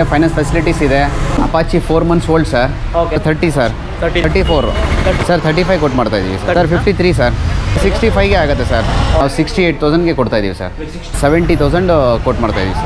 Finance facilities ಇದೆ Apache four months old sir Okay. Thirty sir 30. Thirty four sir thirty five ಕೊಟ್ಟು ಮಾಡ್ತಾ ಇದ್ದೀವಿ sir fifty three sir sixty ಫೈವ್ಗೆ ಆಗುತ್ತೆ sir sixty eight ತೌಸಂಡ್ಗೆ ಕೊಡ್ತಾ ಇದ್ದೀವಿ ಸರ್ ಸೆವೆಂಟಿ ತೌಸಂಡ್ ಕೊಟ್ಟು ಮಾಡ್ತಾ ಇದ್ದೀವಿ ಸರ್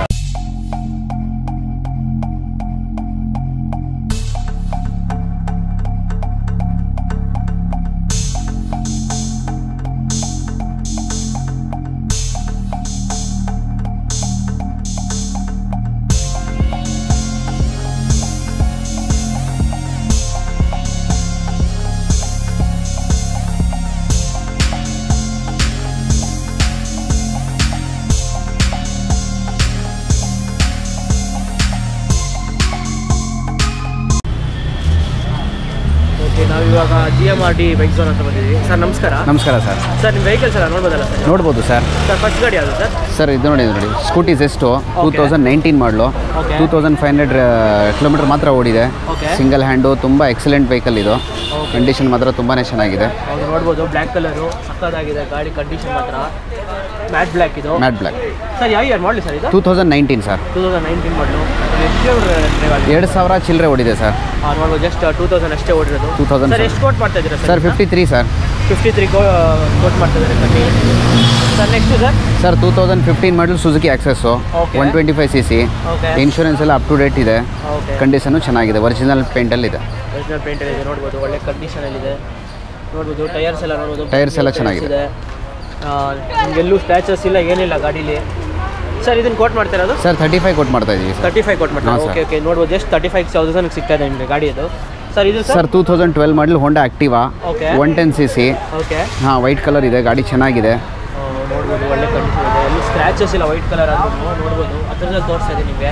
ಓಕೆ ನಾವು ಇವಾಗ G M R D bike zone ಅಂತ ಬಂದಿದ್ದೀವಿ ಸರ್ ನಮಸ್ಕಾರ ನಮಸ್ಕಾರ ಸರ್ ಸರ್ ನಿಮ್ಮ ವೆಹಿಕಲ್ಸ್ ಎಲ್ಲ ನೋಡ್ಬೋದಲ್ಲ ಸರ್ ನೋಡ್ಬೋದು ಸರ್ ಸರ್ ಫಸ್ಟ್ ಗಾಡಿ ಯಾವುದು ಸರ್ ಸರ್ ಇದು ನೋಡಿ ಇದು ನೋಡಿ ಸ್ಕೂಟೀಸ್ ಎಷ್ಟು two Okay. Thousand nineteen model Okay. Two thousand five hundred kilometre ಮಾತ್ರ ಓಡಿದೆ Okay. ಸಿಂಗಲ್ ಹ್ಯಾಂಡು ತುಂಬ ಎಕ್ಸಲೆಂಟ್ ವೆಹಿಕಲ್ ಇದು Okay. ಕಂಡೀಷನ್ ಮಾತ್ರ ತುಂಬಾ ಚೆನ್ನಾಗಿದೆ ಹೌದು ನೋಡ್ಬೋದು ಬ್ಲ್ಯಾಕ್ ಕಲರು ಸಕ್ಕದಾಗಿದೆ ಗಾಡಿ ಕಂಡೀಷನ್ ಮಾತ್ರ ಮ್ಯಾಟ್ ಬ್ಲ್ಯಾಕ್ ಇದು ಮ್ಯಾಟ್ ಬ್ಲ್ಯಾಕ್ ಸರ್ ಯಾವ ಇಯರ್ ಮಾಡಲಿ ಸರ್ ಇದು two thousand nineteen sir two thousand nineteen model ಎಷ್ಟು ಡ್ರೈವ್ ಆಗಿದೆ ಎರಡು ಸಾವಿರ ಚಿಲ್ಲರೆ ಓಡಿದೆ ಸರ್ ಹಾಂ ನೋಡ್ಬೋದು ಜಸ್ಟ್ ಟೂ ತೌಸಂಡ್ ಅಷ್ಟೇ ಓಡಿರೋದು 2000 ಸರ್ ಎಷ್ಟು ಕೋಟ್ ಮಾಡ್ತಾ ಇದ್ದೀರಾ sir fifty three sir fifty three quote ಮಾಡ್ತಾ ಇದ್ದಾರೆ ಕಟ್ಟಿ sir next sir sir two thousand fifteen model Suzuki Access Okay. One twenty five C C okay insurance ಎಲ್ಲ ಅಪ್ ಟು ಡೇಟ್ ಇದೆ okay ಕಂಡೀಷನ್ನು ಚೆನ್ನಾಗಿದೆ ಒರಿಜಿನಲ್ ಪೇಂಟಲ್ಲಿದೆ ಒರಿಜಿನಲ್ ಪೇಂಟ್ ಇದೆ ನೋಡ್ಬೋದು ಒಳ್ಳೆ ಕಂಡೀಷನಲ್ಲಿದೆ ನೋಡ್ಬೋದು ಟೈರ್ಸ್ ಎಲ್ಲ ನೋಡ್ಬೋದು Tyres ಎಲ್ಲ ಚೆನ್ನಾಗಿದೆ. ಇದೆ ಆ, ನಿಮ್ಗೆಲ್ಲೂ ಸ್ಕ್ರ್ಯಾಚಸ್ ಇಲ್ಲ ಏನಿಲ್ಲ ಗಾಡೀಲಿ ಸರ್ ಇದನ್ನ ಕೋಟ್ ಮಾಡ್ತಾ ಇರೋದು ಸರ್ ತರ್ಟಿ ಫೈವ್ ಕೊಟ್ಟು ಮಾಡ್ತಾ ಇದ್ದೀವಿ ಸರ್ ತರ್ಟಿ ಫೈವ್ ಕೋಟ್ ಮಾಡ್ತಾರೆ ಹಾಂ, ಸರ್. ಓಕೆ ಓಕೆ ನೋಡ್ಬೋದು ಜಸ್ಟ್ ತರ್ಟಿ ಫೈವ್ ತೌಸಂಡ್ ಸಿಗ್ತಾ ಇದೆ ನಿಮಗೆ ಗಾಡಿ ಇದು ಸರ್ ಇದು sir sir two thousand twelve model Honda Activa okay one ten C C okay ಹಾಂ ವೈಟ್ ಕಲರ್ ಇದೆ ಗಾಡಿ ಚೆನ್ನಾಗಿದೆ ನೋಡ್ಬೋದು ಒಳ್ಳೆ ಕಂಡೀಷನ್ ಇದೆ ಎಲ್ಲೂ ಸ್ಕ್ರ್ಯಾಚಸ್ ಇಲ್ಲ ವೈಟ್ ಕಲರ್ ಅಂದ್ರೂ ನೋಡ್ಬೋದು ಹತ್ರದಲ್ಲಿ ತೋರಿಸ್ತಾ ಇದೆ ನಿಮಗೆ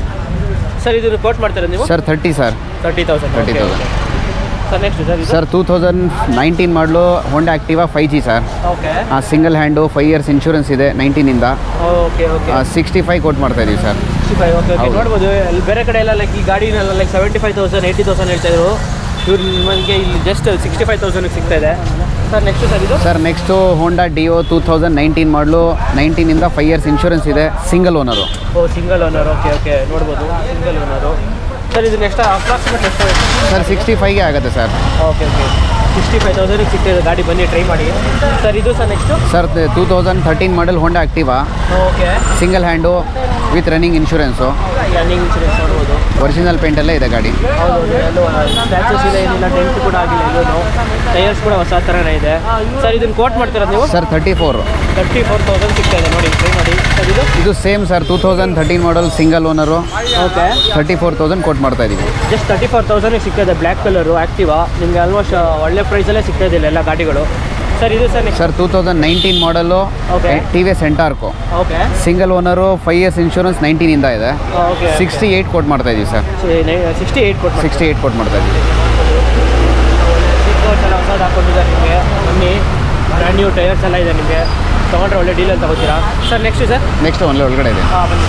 ಸರ್ ಇದನ್ನು ಕೋಟ್ ಮಾಡ್ತಾರೆ ನೀವು sir thirty sir thirty thousand 30,000. Sir next sir ಇದು sir two thousand nineteen model Honda Activa five G sir okay single hand five years insurance ಇದೆ ನೈನ್ಟೀನಿಂದ ಓಕೆ ಓಕೆ ಸಿಕ್ಸ್ಟಿ ಫೈವ್ ಕೊಟ್ಟು ಮಾಡ್ತಾ ಇದ್ದೀವಿ sir sixty five okay okay ಹೌದು. ನೋಡ್ಬೋದು ಅಲ್ಲಿ ಬೇರೆ ಕಡೆ ಎಲ್ಲ ಲೈಕ್ ಈ ಗಾಡಿನೆಲ್ಲ like seventy five thousand eighty thousand ಹೇಳ್ತಾ ಇದ್ರು ಇವ್ರು ನಿಮಗೆ ಇಲ್ಲಿ ಜಸ್ಟ್ ಸಿಕ್ಸ್ಟಿ ಫೈವ್ ತೌಸಂಡ್ಗೆ ಸಿಗ್ತಾ ಇದೆ ಸರ್ ನೆಕ್ಸ್ಟ್ ಸರ್ ಇದು sir next Honda Dio two thousand nineteen model ನೈನ್ಟೀನಿಂದ ಫೈವ್ ಇಯರ್ಸ್ ಇನ್ಶೂರೆನ್ಸ್ ಇದೆ ಸಿಂಗಲ್ ಓನರು ಓ ಸಿಂಗಲ್ ಓನರ್ ಓಕೆ ಓಕೆ ನೋಡ್ಬೋದು ಸಿಂಗಲ್ ಓನರು ಸರ್ ಇದು ನೆಕ್ಸ್ಟ್ ಅಪ್ರಾಕ್ಸಿಮೇಟ್ ಎಷ್ಟು ಸರ್ ಸಿಕ್ಸ್ಟಿ ಫೈವ್ಗೆ ಆಗುತ್ತೆ sir okay okay sixty five ತೌಸಂಡಿಗೆ ಸಿಗ್ತಿದೆ ಗಾಡಿ ಬನ್ನಿ ಟ್ರೈ ಮಾಡಿ ಸರ್ ಇದು sir next sir two thousand thirteen model Honda Activa okay single hand with running insurance running insurance ನೋಡ್ಬೋದು ಒರಿಜಿನಲ್ ಪೇಂಟಲ್ಲೇ ಇದೆ ಗಾಡಿ ಹೌದು ಎಲ್ಲೂ ಸ್ಕ್ರ್ಯಾಚಸ್ ಇಲ್ಲ ಏನಿಲ್ಲ ಡೆಂಟ್ ಕೂಡ ಆಗಿಲ್ಲ ಎಲ್ಲೂ ಟೈರ್ಸ್ ಕೂಡ ಹೊಸ ಥರನೇ ಇದೆ ಸರ್ ಇದನ್ನು ಕೋಟ್ ಮಾಡ್ತೀರಾ ನೀವು sir thirty four thirty four thousand ಸಿಗ್ತಾ ಇದೆ ನೋಡಿ ಟ್ರೈ ಮಾಡಿ ಸರ್ ಇದು ಇದು same sir two thousand thirteen model single owner okay thirty four thousand ಕೊಟ್ಟು ಮಾಡ್ತಾ ಇದ್ದೀವಿ ಜಸ್ಟ್ ತರ್ಟಿ ಫೋರ್ ತೌಸಂಡಿಗೆ ಸಿಗ್ತಾ ಇದೆ ಬ್ಲ್ಯಾಕ್ ಕಲರು ಆ್ಯಕ್ಟಿವಾ ನಿಮಗೆ ಆಲ್ಮೋಸ್ಟ್ ಒಳ್ಳೆ ಪ್ರೈಸಲ್ಲೇ ಸಿಗ್ತಾ ಇದೆ ಎಲ್ಲ ಗಾಡಿಗಳು ಸರ್ ಇದು sir next sir two thousand nineteen model Okay. T V S Ntorq okay single owner five years insurance ನೈನ್ಟೀನಿಂದ ಇದೆ ಓಕೆ ಸಿಕ್ಸ್ಟಿ ಏಯ್ಟ್ ಕೊಟ್ಟು ಮಾಡ್ತಾ ಇದ್ದೀವಿ ಸರ್ ಸಿಕ್ಸ್ಟಿ ಏಯ್ಟ್ ಕೊಟ್ಟು ಸಿಕ್ಸ್ಟಿ ಏಯ್ಟ್ ಕೊಟ್ಟು ಮಾಡ್ತಾ ಇದ್ದೀವಿ ಸೀಟ್ ಎಲ್ಲ ಹೊಸದು ಹಾಕೊಂಡಿದ್ದಾರೆ ನಿಮಗೆ ಬನ್ನಿ ಬ್ರ್ಯಾಂಡ್ ನ್ಯೂ ಟೈರ್ಸ್ ಎಲ್ಲ ಇದೆ ನಿಮಗೆ ತೊಗೊಂಡ್ರೆ ಒಳ್ಳೆ ಡೀಲಲ್ಲಿ ತಗೋತೀರಾ ಸರ್ ನೆಕ್ಸ್ಟ್ ಸರ್ ನೆಕ್ಸ್ಟ್ ಒಳ್ಳೆ ಒಳಗಡೆ ಇದೆ ಹಾಂ ಬನ್ನಿ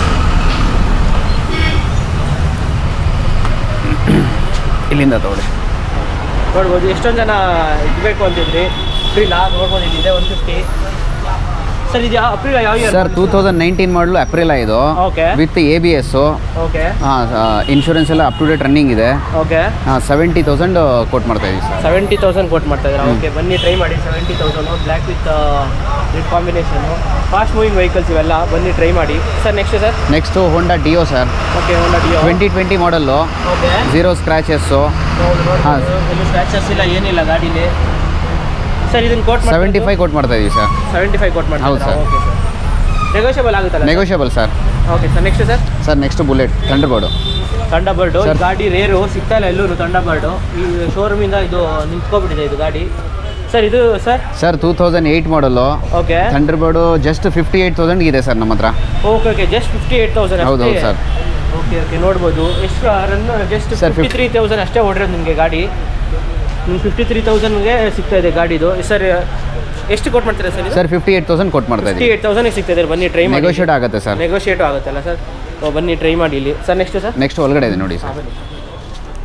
ಇಲ್ಲಿಂದ ತಗೊಳ್ಳಿ ನೋಡ್ಬೋದು ಎಷ್ಟೊಂದು ಜನ ಇರಬೇಕು ಅಂತಿದ್ರಿ ಅಪ್ರಿಲಾ ನೋಡ್ಬೋದು ಇಲ್ಲಿದೆ ಒನ್ ಫಿಫ್ಟಿ ಸರ್ ಇದು ಯಾವ ಅಪ್ರಿಲ ಯಾವ year sir two thousand nineteen model April ಇದು okay with A B S okay insurance ಎಲ್ಲ ಅಪ್ ಟು ಡೇಟ್ ರನ್ನಿಂಗ್ ಇದೆ ಓಕೆ ಹಾಂ ಸೆವೆಂಟಿ ತೌಸಂಡ್ ಕೊಟ್ಟು ಮಾಡ್ತಾ ಇದ್ದೀವಿ ಸರ್ ಸೆವೆಂಟಿ ತೌಸಂಡ್ ಕೊಟ್ಟು ಮಾಡ್ತಾ ಇದ್ದೀರಾ ಓಕೆ ಬನ್ನಿ ಟ್ರೈ ಮಾಡಿ seventy thousand black with red combination fast moving vehicles ಇವೆಲ್ಲ ಬನ್ನಿ ಟ್ರೈ ಮಾಡಿ sir next sir next Honda Dio sir okay Honda Dio twenty twenty model okay zero scratches ಹಾಂ. ಎಲ್ಲೂ ಸ್ಕ್ರಾಚಸ್ ಇಲ್ಲ ಏನಿಲ್ಲ ಗಾಡೀಲಿ ಸರ್ ಇದನ್ನ ಕೋಟ್ ಸೆವೆಂಟಿ ಫೈವ್ ಕೊಟ್ಟು ಮಾಡ್ತಾ ಇದ್ದೀವಿ ಸರ್ ಸೆವೆಂಟಿ ಫೈವ್ ಕೋಟ್ ಹೌದು ಮಾಡ್ತಾರೆ ಸರ್. ಓಕೆ ಸರ್ ನೆಗೋಷಿಯಬಲ್ ಆಗುತ್ತಲ್ಲ negotiable sir okay sir next sir sir next bullet Thunderbird Thunderbird Sir. ಗಾಡಿ ರೇರು ಸಿಗ್ತಾ ಇಲ್ಲ ಎಲ್ಲೂ ತಂಡಬರ್ಡು ಈ ಶೋರೂಮಿಂದ ಇದು ನಿಂತ್ಕೊಬಿಟ್ಟಿದೆ ಇದು ಗಾಡಿ ಸರ್ ಇದು sir sir two thousand eight model okay Thunderbird just fifty eight thousand ಇದೆ ಸರ್ ನಮ್ಮ ಹತ್ರ okay okay just fifty eight thousand ಹೌದು ಹೌದು ಸರ್ ಓಕೆ ಓಕೆ ನೋಡ್ಬೋದು ಎಷ್ಟು run just Sir, fifty three thousand ಅಷ್ಟೇ ಓಡಿರೋದು ನಿಮಗೆ ಗಾಡಿ ನಿಮ್ಗೆ ಫಿಫ್ಟಿ ತ್ರೀ ತೌಸಂಡ್ಗೆ ಸಿಗ್ತಾ ಇದೆ ಗಾಡಿದು ಸರ್ ಎಷ್ಟು ಕೊಟ್ಟು ಮಾಡ್ತೀರಾ ಸರ್ ಇದು ಸರ್ ಫಿಫ್ಟಿ ಏಯ್ಟ್ ತೌಸಂಡ್ ಕೊಟ್ಟು ಮಾಡ್ತಾ ಫಿಫ್ಟಿ ಇದ್ದೀವಿ ಏಯ್ಟ್ ತೌಸಂಡಿಗೆ ಸಿಗ್ತಾ ಇದೆ ಬನ್ನಿ ಟ್ರೈ ಮಾಡಿ ನೆಗೋಷಿಯೇಟ್ ಆಗುತ್ತೆ ಸರ್ ನೆಗೋಷಿಯೇಟು ಆಗುತ್ತಲ್ಲ ಸರ್ ಓ ಬನ್ನಿ ಟ್ರೈ ಮಾಡಿ ಇಲ್ಲಿ ಸರ್ ನೆಕ್ಸ್ಟ್ ಸರ್ ನೆಕ್ಸ್ಟ್ ಒಳಗಡೆ ಇದೆ ನೋಡಿ ಸರ್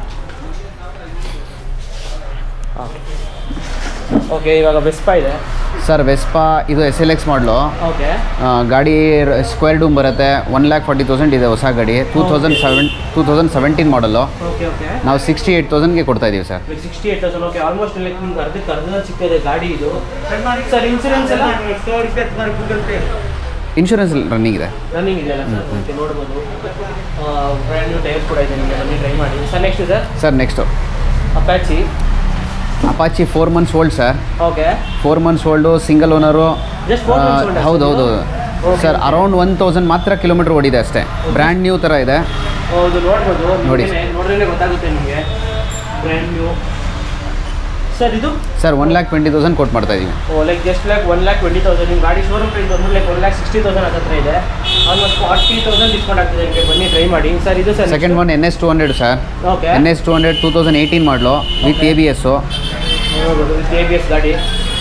ಓಕೆ ಇವಾಗ ಬೆಸ್ಪಾ ಇದೆ ಸರ್ ವೆಸ್ಪಾ ಇದು S L X model okay ಗಾಡಿ ಸ್ಕ್ವೇರ್ ಡೂಮ್ ಬರುತ್ತೆ ಒನ್ ಲ್ಯಾಕ್ ಫಾರ್ಟಿ ತೌಸಂಡ್ ಇದೆ ಹೊಸ ಗಾಡಿ two thousand seven two thousand seventeen model okay okay ನಾವು ಸಿಕ್ಸ್ಟಿ ಏಯ್ಟ್ ತೌಸಂಡ್ಗೆ ಕೊಡ್ತಾ ಇದ್ದೀವಿ sir like sixty eight thousand okay almost like ನಿಮ್ಗೆ ಅರ್ಧಕ್ಕೆ ಅರ್ಧದಲ್ಲಿ ಸಿಗ್ತದೆ ಗಾಡಿ ಇದು ಸರ್ ಇನ್ಸೂರೆನ್ಸ್ ಎಲ್ಲ ಇನ್ಶೂರೆನ್ಸ್ ರನ್ನಿಂಗ್ ಇದೆ ರನ್ನಿಂಗ್ ಇದೆಯಲ್ಲ ಸರ್ ಓಕೆ ನೋಡ್ಬೋದು ಬ್ರ್ಯಾಂಡ್ ನ್ಯೂ ಟೈರ್ಸ್ ಕೂಡ ಇದೆ ನಿಮಗೆ ಬನ್ನಿ ಟ್ರೈ ಮಾಡಿ sir next sir sir next Apache Apache four months old sir okay four months old single owner Just four months old ಅಷ್ಟೇ ಹೌದು ಹೌದು Okay. Sir around one thousand ಮಾತ್ರ ಕಿಲೋಮೀಟರ್ ಓಡಿದೆ ಅಷ್ಟೇ ಬ್ರ್ಯಾಂಡ್ ನ್ಯೂ ಥರ ಇದೆ ಹೌದು ನೋಡ್ಬೋದು ನೋಡಿ. ನೋಡಿದ್ರೆ ಗೊತ್ತಾಗುತ್ತೆ ನಿಮಗೆ ಬ್ರ್ಯಾಂಡ್ ನ್ಯೂ ಸರ್ ಇದು sir one lakh twenty thousand ಕೊಟ್ಟು ಮಾಡ್ತಾ ಇದ್ದೀವಿ ಓ like just like one lakh twenty thousand ನಿಮ್ಮ ಗಾಡಿ ಶೋರೂಮ್ ಪ್ರೈಸ್ ಬಂದು like one lakh sixty thousand ಹತ್ರ ಇದೆ ಆಲ್ಮೋಸ್ಟ್ ಫಾರ್ಟಿ ತೌಸಂಡ್ ಡಿಸ್ಕೌಂಟ್ ಆಗ್ತಿದೆ ನಿಮಗೆ ಬನ್ನಿ ಟ್ರೈ ಮಾಡಿ ಸರ್ ಇದು sir second one N S two hundred sir okay N S two hundred two thousand eighteen model with A B S ನೋಡ್ಬೋದು with A B S ಗಾಡಿ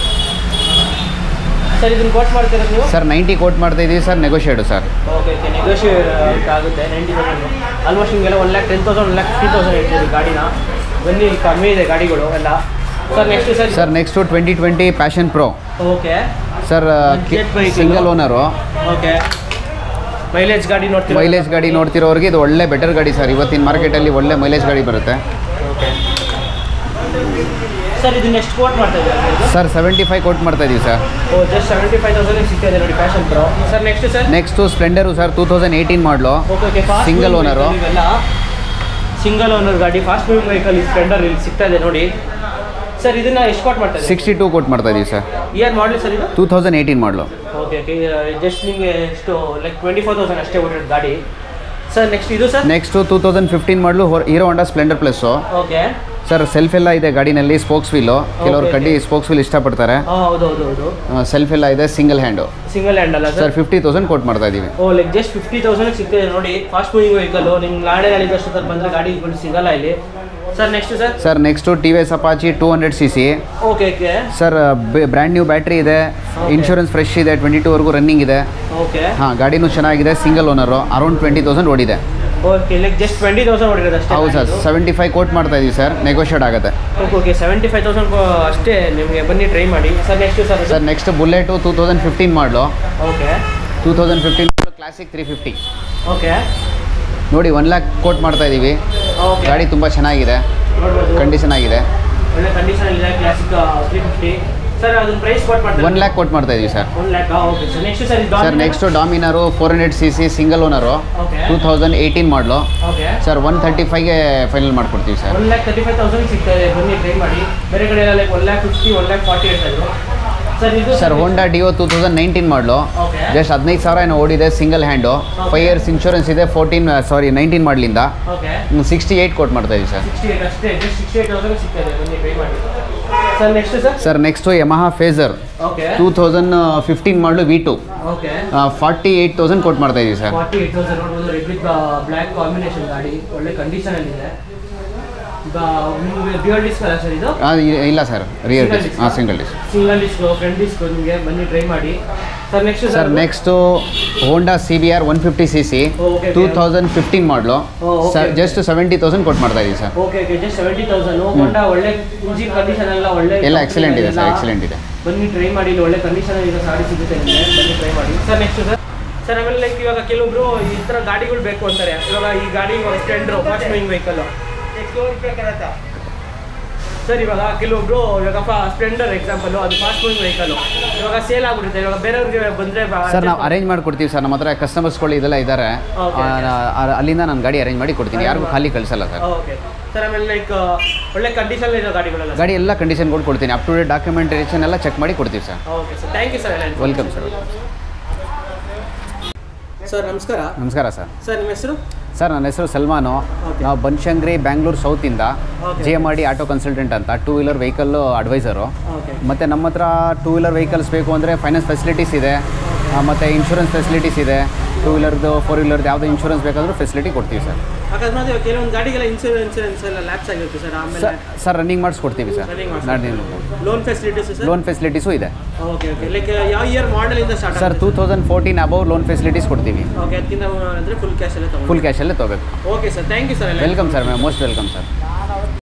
sir ಇದನ್ನ quote ಮಾಡ್ತೀರಾ ನೀವು ಸರ್ ನೈಂಟಿ ಕೋಟ್ ಮಾಡ್ತಾ ಇದ್ದೀವಿ sir negotiate sir okay okay negotiate ಆಗುತ್ತೆ ninety thousand almost ನಿಮಗೆಲ್ಲ one lakh ten thousand one lakh fifty thousand ಹೇಳ್ತೀವಿ ಗಾಡಿನ ಬನ್ನಿ ಇಲ್ಲಿ ಕಮ್ಮಿ ಇದೆ ಗಾಡಿಗಳು ಎಲ್ಲ sir next sir sir next twenty twenty Passion Pro okay sir Jet bike single ಇದು. ಓನರು ಓಕೆ ಮೈಲೇಜ್ ಗಾಡಿ ನೋಡ್ತೀವಿ ಮೈಲೇಜ್ ಗಾಡಿ ನೋಡ್ತಿರೋರಿಗೆ ಇದು ಒಳ್ಳೆ ಬೆಟರ್ ಗಾಡಿ ಸರ್ ಇವತ್ತಿನ ಮಾರ್ಕೆಟಲ್ಲಿ ಒಳ್ಳೆ ಮೈಲೇಜ್ ಗಾಡಿ ಬರುತ್ತೆ ಓಕೆ ಸರ್ ಇದನ್ನ ಎಷ್ಟು ಕೋಟ್ ಮಾಡ್ತಾ ಇದ್ದೀರಾ ಸರ್ ಸೆವೆಂಟಿ ಫೈವ್ ಕೋಟ್ ಮಾಡ್ತಾ ಇದ್ದೀವಿ sir oh just seventy five thousand ಸಿಗ್ತಾ ಇದೆ ನೋಡಿ Passion Pro sir next sir next Splendor sir two thousand eighteen model okay okay Single owner. ಇವೆಲ್ಲ ಸಿಂಗಲ್ ಓನರ್ ಗಾಡಿ ಫಾಸ್ಟ್ ಮೂವಿಂಗ್ ವೆಹಿಕಲ್ ಈ Splendor ಇಲ್ಲಿ ಸಿಗ್ತಾ ಇದೆ ನೋಡಿ ಸರ್ ಇದನ್ನ ಎಷ್ಟು ಕೋಟ್ ಮಾಡ್ತಾ ಇದ್ದೀರಾ ಸಿಕ್ಸ್ಟಿ ಟೂ ಕೋಟ್ ಮಾಡ್ತಾ ಇದ್ದೀವಿ ಸರ್ ಇಯರ್ ಮಾಡಲಿ ಸರ್ ಇದು two thousand eighteen model okay okay just ನಿಮಗೆ ಎಷ್ಟು ಲೈಕ್ ಟ್ವೆಂಟಿ ಫೋರ್ ತೌಸಂಡ್ ಅಷ್ಟೇ ಓಡಿರೋದು ಗಾಡಿ ಸರ್ ನೆಕ್ಸ್ಟ್ ಇದು sir next two thousand fifteen model Hero Honda Splendor plus okay sir self ಎಲ್ಲ ಇದೆ ಗಾಡಿನಲ್ಲಿ ಸ್ಪೋಕ್ಸ್ ವೀಲು ಕೆಲವರು Okay, ಕಡ್ಡಿ ಸ್ಪೋಕ್ಸ್ ವೀಲ್ ಇಷ್ಟಪಡ್ತಾರೆ ಹಾಂ ಹೌದು ಹೌದು ಹೌದು ಸೆಲ್ಫ್ ಎಲ್ಲ ಇದೆ ಸಿಂಗಲ್ ಹ್ಯಾಂಡು ಸಿಂಗಲ್ ಹ್ಯಾಂಡ್ ಅಲ್ಲ sir sir fifty thousand quote ಮಾಡ್ತಾ ಇದ್ದೀವಿ ಓ ಲೈಕ್ ಜಸ್ಟ್ ಫಿಫ್ಟಿ ತೌಸಂಡ್ ಸಿಗ್ತದೆ ನೋಡಿ ಫಾಸ್ಟ್ ಮೂವಿಂಗ್ ವೆಹಿಕಲ್ ನಿಮ್ಗೆ ನಾಳೆ ನಾಳೆ ಅಷ್ಟೊತ್ತಲ್ಲಿ ಬಂದರೆ ಗಾಡಿ ಸಿಗಲ್ಲ ಇಲ್ಲಿ sir next sir sir next T V S Apache two hundred C C okay okay sir brand new battery ಇದೆ ಇನ್ಶೂರೆನ್ಸ್ ಫ್ರೆಶ್ ಇದೆ ಟ್ವೆಂಟಿ ಟೂವರೆಗೂ ರನ್ನಿಂಗ್ ಇದೆ ಓಕೆ ಹಾಂ ಗಾಡಿನೂ ಚೆನ್ನಾಗಿದೆ single owner around twenty thousand ಓಡಿದೆ okay like just twenty thousand ಹೊಡಿರೋದು ಅಷ್ಟೇ ಹೌದು ಸರ್ ಸೆವೆಂಟಿ ಫೈವ್ ಕೋಟ್ ಮಾಡ್ತಾ ಇದ್ದೀವಿ ಸರ್ ನೆಗೋಷಿಯೇಟ್ ಆಗುತ್ತೆ okay okay seventy five thousand ಅಷ್ಟೇ ನಿಮಗೆ ಬನ್ನಿ ಟ್ರೈ ಮಾಡಿ sir next sir sir next Bullet two thousand fifteen model okay two thousand fifteen Classic three fifty okay ನೋಡಿ ಒನ್ ಲ್ಯಾಕ್ ಕೋಟ್ ಮಾಡ್ತಾ ಇದ್ದೀವಿ ಓಕೆ ಗಾಡಿ ತುಂಬ ಚೆನ್ನಾಗಿದೆ ನೋಡ್ಬೋದು ಕಂಡೀಷನ್ ಆಗಿದೆ ಒಳ್ಳೆ ಕಂಡೀಷನ್ ಇದೆ ಕ್ಲಾಸಿಕ್ ತ್ರೀ ಫಿಫ್ಟಿ ಸರ್ ಅದನ್ನ ಪ್ರೈಸ್ ಕೊಟ್ಟು ಮಾಡ್ತಾರೆ ಒನ್ ಲ್ಯಾಕ್ ಕೋಟ್ ಮಾಡ್ತಾ ಇದ್ದೀವಿ sir one lakh okay sir next sir sir next Dominar four hundred C C single owner okay two thousand eighteen model okay sir one thirty ಫೈವ್ಗೆ final ಮಾಡ್ಕೊಡ್ತೀವಿ sir one lakh thirty five thousand ಸಿಗ್ತದೆ ಬನ್ನಿ try ಮಾಡಿ ಬೇರೆ ಕಡೆ ಎಲ್ಲ like one lakh fifty one lakh forty ಹೇಳ್ತಾ ಇದ್ರು ಸರ್ ಇದು sir Honda Dio two thousand nineteen model okay just ಹದಿನೈದು ಸಾವಿರ ಏನೋ ಓಡಿದೆ single hand five years insurance ಇದೆ ಫೋರ್ಟೀನ್ ಸಾರಿ ನೈನ್ಟೀನ್ ಮಾಡಲಿಂದ ಓಕೆ ಸಿಕ್ಸ್ಟಿ ಏಯ್ಟ್ ಕೋಟ್ ಮಾಡ್ತಾ ಇದ್ದೀವಿ ಸರ್ ಸಿಕ್ಸ್ಟಿ ಏಟ್ ಅಷ್ಟೇ ಜಸ್ಟ್ ಸಿಕ್ಸ್ಟಿ ಏಟ್ ತೌಸಂಡ್ ಸಿಗ್ತದೆ ಬನ್ನಿ ಟ್ರೈ ಮಾಡಿ sir next sir sir next Yamaha Fazer okay two thousand fifteen model V two okay forty eight thousand quote ಮಾಡ್ತಾ ಇದ್ದೀವಿ sir forty eight thousand ನೋಡ್ಬೋದು red with black combination ಗಾಡಿ ಒಳ್ಳೆ ಕಂಡೀಷನಲ್ಲಿದೆ ಈಗ ನಿಮಗೆ ಡ್ಯೂಯಲ್ ಡಿಸ್ಕ್ ಅಲ್ಲ ಸರ್ ಇದು ಇಲ್ಲ sir rear Single disc disc? ಹಾಂ single disc single disc front disc ನಿಮಗೆ ಬನ್ನಿ ಟ್ರೈ ಮಾಡಿ sir next sir next Honda C B R one fifty C C Oh, okay, two okay. Thousand fifteen model Oh, okay. Sir just seventy thousand ಕೊಟ್ಟು ಮಾಡ್ತಾ ಇದ್ದೀವಿ sir okay okay just seventy thousand Honda ಒಳ್ಳೆ engine condition ಎಲ್ಲ ಒಳ್ಳೆ ಎಲ್ಲ company excellent ಇದೆ sir ಎಲ್ಲ. Excellent ಇದೆ ಬನ್ನಿ ಟ್ರೈ ಮಾಡಿ ಇಲ್ಲಿ ಒಳ್ಳೆ ಕಂಡೀಷನ್ ಇದೆ ಗಾಡಿ ಸಿಗುತ್ತೆ ನಿಮಗೆ ಬನ್ನಿ ಟ್ರೈ ಮಾಡಿ ಸರ್ ನೆಕ್ಸ್ಟ್ ಸರ್ ಸರ್ ಆಮೇಲೆ ಲೈಕ್ ಇವಾಗ ಕೆಲವೊಬ್ರು ಈ ಥರ ಗಾಡಿಗಳು ಬೇಕು ಅಂತಾರೆ ಇವಾಗ ಈ ಗಾಡಿ ಇವಾಗ Splendor fast moving vehicle sir ಇವಾಗ ಕೆಲವೊಬ್ರು ಇವಾಗ ಸ್ಪ್ಲೆಂಡರ್ ಎಕ್ಸಾಂಪಲ್ ಅದು ಫಾಸ್ಟ್ ಮೂವಿಂಗ್ ವೆಹಿಕಲ್ ಇವಾಗ ಸೇಲ್ ಆಗ್ಬಿಡುತ್ತೆ ಇವಾಗ ಬೇರೆಯವ್ರಿಗೆ ಬಂದರೆ ಸರ್ ನಾವು ಅರೇಂಜ್ ಮಾಡಿ ಕೊಡ್ತೀವಿ ಸರ್ ನಮ್ಮ ಹತ್ರ ಕಸ್ಟಮರ್ಸ್ಗಳು ಇದೆಲ್ಲ ಇದ್ದಾರೆ Okay, ಆ, ಅಲ್ಲಿಂದ ನಾನು ಗಾಡಿ ಅರೇಂಜ್ ಮಾಡಿ ಕೊಡ್ತೀನಿ ಯಾರಿಗೂ ಖಾಲಿ ಕಳಿಸಲ್ಲ ಸರ್ ಓಕೆ ಸರ್ ಆಮೇಲೆ ಲೈಕ್ ಒಳ್ಳೆ ಕಂಡೀಷನ್ ಇರೋ ಗಾಡಿಗಳೆಲ್ಲ ಗಾಡಿ ಎಲ್ಲ ಕಂಡೀಷನ್ಗಳು ಕೊಡ್ತೀನಿ ಅಪ್ ಟು ಡೇಟ್ ಡಾಕ್ಯುಮೆಂಟೇಷನ್ ಎಲ್ಲ ಚೆಕ್ ಮಾಡಿ ಕೊಡ್ತೀವಿ sir okay sir thank you sir welcome sir sir ನಮಸ್ಕಾರ ನಮಸ್ಕಾರ ಸರ್ ಸರ್ ನಿಮ್ಮ ಹೆಸರು ಸರ್ ನನ್ನ ಹೆಸರು ಸಲ್ಮಾನು Okay. ನಾವು ಬನಶಂಕರಿ ಬ್ಯಾಂಗ್ಳೂರು ಸೌತಿಂದ Okay. J M R D auto consultant ಅಂತ two wheeler vehicle adviser okay ಮತ್ತು ನಮ್ಮ ಹತ್ರ ಟೂ ವೀಲರ್ ವೆಹಿಕಲ್ಸ್ ಬೇಕು ಅಂದರೆ ಫೈನಾನ್ಸ್ ಫೆಸಿಲಿಟೀಸ್ ಇದೆ ಮತ್ತು ಇನ್ಶೂರೆನ್ಸ್ ಫೆಸಿಲಿಟೀಸ್ ಇದೆ ಟೂ ವೀಲರ್ದು ಫೋರ್ ವೀಲರ್ದು ಯಾವುದೇ ಇನ್ಶೂರೆನ್ಸ್ ಬೇಕಾದರೂ ಫೆಸಿಲಿಟಿ ಕೊಡ್ತೀವಿ ಸರ್ ಅಕಸ್ಮಾತ್ ಇವಾಗ ಕೆಲವೊಂದು ಗಾಡಿಗೆಲ್ಲ ಇನ್ಸೂರೆನ್ಸ್ ಇನ್ಸೂರೆನ್ಸ್ ಎಲ್ಲ ಲ್ಯಾಪ್ಸ್ ಆಗಿರುತ್ತೆ ಸರ್ ಆಮೇಲೆ ಸರ್ ಸರ್ ರನ್ನಿಂಗ್ ಮಾಡಿಸ್ಕೊಡ್ತೀವಿ ಸರ್ Running ಮಾಡಿಸ್ಕೊಡ್ತೀವಿ. Loan facilities sir loan facilities ಇದೆ ಓಕೆ ಓಕೆ ಲೈಕ್ ಯಾವ ಇಯರ್ ಮಾಡೆಲಿಂದ start sir two thousand fourteen above loan facilities ಕೊಡ್ತೀವಿ ಓಕೆ ಅದಕ್ಕಿಂತ ಅಂದರೆ ಫುಲ್ ಕ್ಯಾಶ್ ಎಲ್ಲ ತಗೊಂಡು ಫುಲ್ ಕ್ಯಾಶಲ್ಲೇ ತೊಗೋಬೇಕು okay sir thank you sir ಎಲ್ಲ welcome sir ma'am most welcome sir